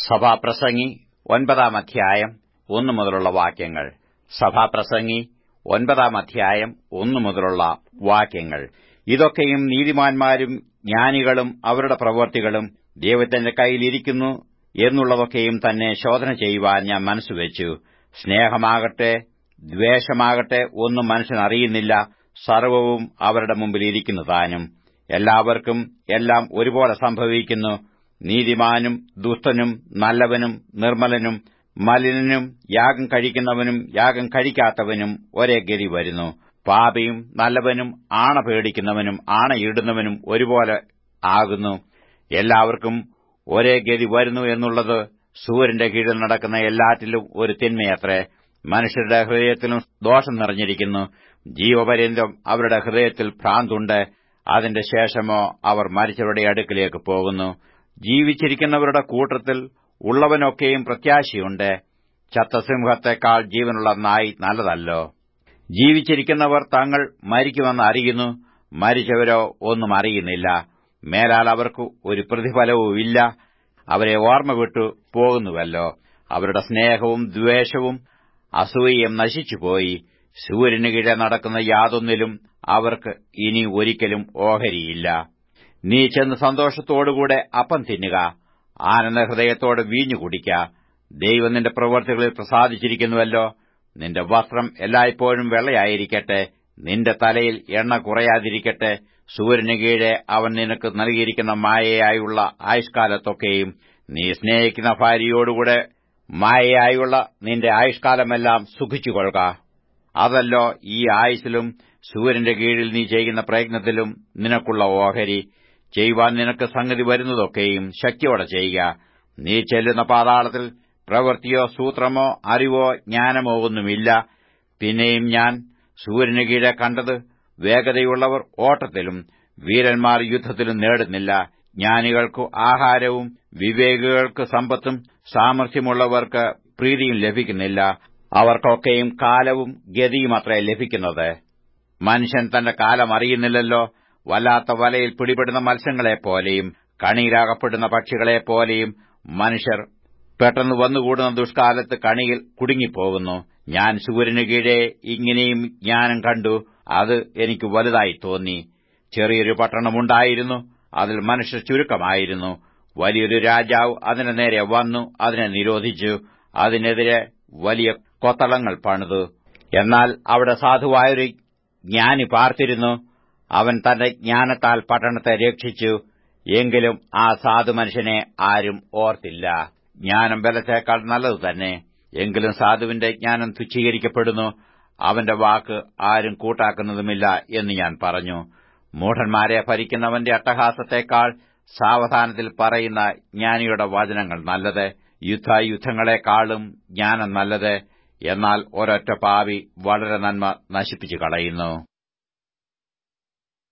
സഭാപ്രസംഗി ഒൻപതാം അധ്യായം ഒന്നു മുതലുള്ള വാക്യങ്ങൾ സഭാപ്രസംഗി ഒൻപതാം അധ്യായം ഒന്നു മുതലുള്ള വാക്യങ്ങൾ ഇതൊക്കെയും നീതിമാന്മാരും ജ്ഞാനികളും അവരുടെ പ്രവൃത്തികളും ദൈവത്തിന്റെ കയ്യിലിരിക്കുന്നു എന്നുള്ളതൊക്കെയും തന്നെ ശോധന ചെയ്യുവാൻ ഞാൻ മനസ്സുവെച്ചു സ്നേഹമാകട്ടെ ദ്വേഷമാകട്ടെ ഒന്നും മനുഷ്യൻ അറിയുന്നില്ല സർവവും അവരുടെ മുമ്പിൽ ഇരിക്കുന്നു താനും എല്ലാവർക്കും എല്ലാം ഒരുപോലെ സംഭവിക്കുന്നു നീതിമാനും ദുഷ്ടനും നല്ലവനും നിർമ്മലനും മലിനനും യാഗം കഴിക്കുന്നവനും യാഗം കഴിക്കാത്തവനും ഒരേ ഗതി വരുന്നു പാപിയും നല്ലവനും ആണ പേടിക്കുന്നവനും ആണയിടുന്നവനും ഒരുപോലെ ആകുന്നു എല്ലാവർക്കും ഒരേ ഗതി വരുന്നു എന്നുള്ളത് സൂര്യന്റെ കീഴിൽ നടക്കുന്ന എല്ലാറ്റിലും ഒരു തിന്മയത്രേ മനുഷ്യരുടെ ഹൃദയത്തിലും ദോഷം നിറഞ്ഞിരിക്കുന്നു ജീവപര്യന്തം അവരുടെ ഹൃദയത്തിൽ ഭ്രാന്തുണ്ട് അതിന്റെ ശേഷമോ അവർ മരിച്ചവരുടെ അടുക്കിലേക്ക് പോകുന്നു ജീവിച്ചിരിക്കുന്നവരുടെ കൂട്ടത്തിൽ ഉള്ളവനൊക്കെയും പ്രത്യാശയുണ്ട് ചത്തസിംഹത്തെക്കാൾ ജീവനുള്ള നായി നല്ലതല്ലോ ജീവിച്ചിരിക്കുന്നവർ തങ്ങൾ മരിക്കുമെന്ന് അറിയുന്നു മരിച്ചവരോ ഒന്നും അറിയുന്നില്ല മേലാൽ അവർക്ക് ഒരു പ്രതിഫലവുമില്ല അവരെ ഓർമ്മ വിട്ടു പോകുന്നുവല്ലോ അവരുടെ സ്നേഹവും ദ്വേഷവും അസൂയയും നശിച്ചുപോയി സൂര്യന് കീഴെ നടക്കുന്ന യാതൊന്നിലും അവർക്ക് ഇനി ഒരിക്കലും ഓഹരിയില്ല നീ ചെന്ന് സന്തോഷത്തോടുകൂടെ അപ്പം തിന്നുക ആനന്ദ ഹൃദയത്തോടെ വീഞ്ഞു കുടിക്ക ദൈവം നിന്റെ പ്രവൃത്തികളിൽ പ്രസാദിച്ചിരിക്കുന്നുവല്ലോ നിന്റെ വസ്ത്രം എല്ലായ്പ്പോഴും വെള്ളയായിരിക്കട്ടെ നിന്റെ തലയിൽ എണ്ണ കുറയാതിരിക്കട്ടെ സൂര്യന് കീഴെ അവൻ നിനക്ക് നൽകിയിരിക്കുന്ന മായയായുള്ള ആയുഷ്കാലത്തൊക്കെയും നീ സ്നേഹിക്കുന്ന ഭാര്യയോടുകൂടെ മായയായുള്ള നിന്റെ ആയുഷ്കാലമെല്ലാം സുഖിച്ചുകൊള്ളുക അതല്ലോ ഈ ആയുസിലും സൂര്യന്റെ കീഴിൽ നീ ചെയ്യുന്ന പ്രയത്നത്തിലും നിനക്കുള്ള ഓഹരി ചെയ്യുവാൻ നിനക്ക് സംഗതി വരുന്നതൊക്കെയും ശക്തിയോടെ ചെയ്യുക നീ ചെല്ലുന്ന പാതാളത്തിൽ പ്രവൃത്തിയോ സൂത്രമോ അറിവോ ജ്ഞാനമോ ഒന്നുമില്ല പിന്നെയും ഞാൻ സൂര്യന് കീഴെ കണ്ടത് വേഗതയുള്ളവർ ഓട്ടത്തിലും വീരന്മാർ യുദ്ധത്തിലും നേടുന്നില്ല ജ്ഞാനികൾക്കു ആഹാരവും വിവേകികൾക്ക് സമ്പത്തും സാമർഥ്യമുള്ളവർക്ക് പ്രീതിയും ലഭിക്കുന്നില്ല അവർക്കൊക്കെയും കാലവും ഗതിയും അത്രേ ലഭിക്കുന്നത് മനുഷ്യൻ തന്റെ കാലം അറിയുന്നില്ലല്ലോ വല്ലാത്ത വലയിൽ പിടിപെടുന്ന മത്സ്യങ്ങളെപ്പോലെയും കണിയിലാകപ്പെടുന്ന പക്ഷികളെപ്പോലെയും മനുഷ്യർ പെട്ടെന്ന് വന്നുകൂടുന്ന ദുഷ്കാലത്ത് കണിയിൽ കുടുങ്ങിപ്പോകുന്നു ഞാൻ സൂര്യന് കീഴെ ഇങ്ങനെയും ജ്ഞാനം കണ്ടു അത് എനിക്ക് വലുതായി തോന്നി ചെറിയൊരു പട്ടണമുണ്ടായിരുന്നു അതിൽ മനുഷ്യർ ചുരുക്കമായിരുന്നു വലിയൊരു രാജാവ് അതിന്റെ നേരെ വന്നു അതിനെ നിരോധിച്ചു അതിനെതിരെ വലിയ കൊത്തളങ്ങൾ പണിതു എന്നാൽ അവിടെ സാധുവായൊരു ജ്ഞാനി പാർത്തിരുന്നു അവൻ തന്റെ ജ്ഞാനത്താൽ പട്ടണത്തെ രക്ഷിച്ചു എങ്കിലും ആ സാധു മനുഷ്യനെ ആരും ഓർത്തില്ല ജ്ഞാനം ബലത്തേക്കാൾ നല്ലതു തന്നെ എങ്കിലും സാധുവിന്റെ ജ്ഞാനം തുച്ഛീകരിക്കപ്പെടുന്നു അവന്റെ വാക്ക് ആരും കൂട്ടാക്കുന്നതുമില്ല എന്ന് ഞാൻ പറഞ്ഞു മൂഢന്മാരെ ഭരിക്കുന്നവന്റെ അട്ടഹാസത്തെക്കാൾ സാവധാനത്തിൽ പറയുന്ന ജ്ഞാനിയുടെ വചനങ്ങൾ നല്ലത് യുദ്ധയുദ്ധങ്ങളെക്കാളും ജ്ഞാനം നല്ലത് എന്നാൽ ഒരൊറ്റ പാവി വളരെ നന്മ നശിപ്പിച്ചു കളയുന്നു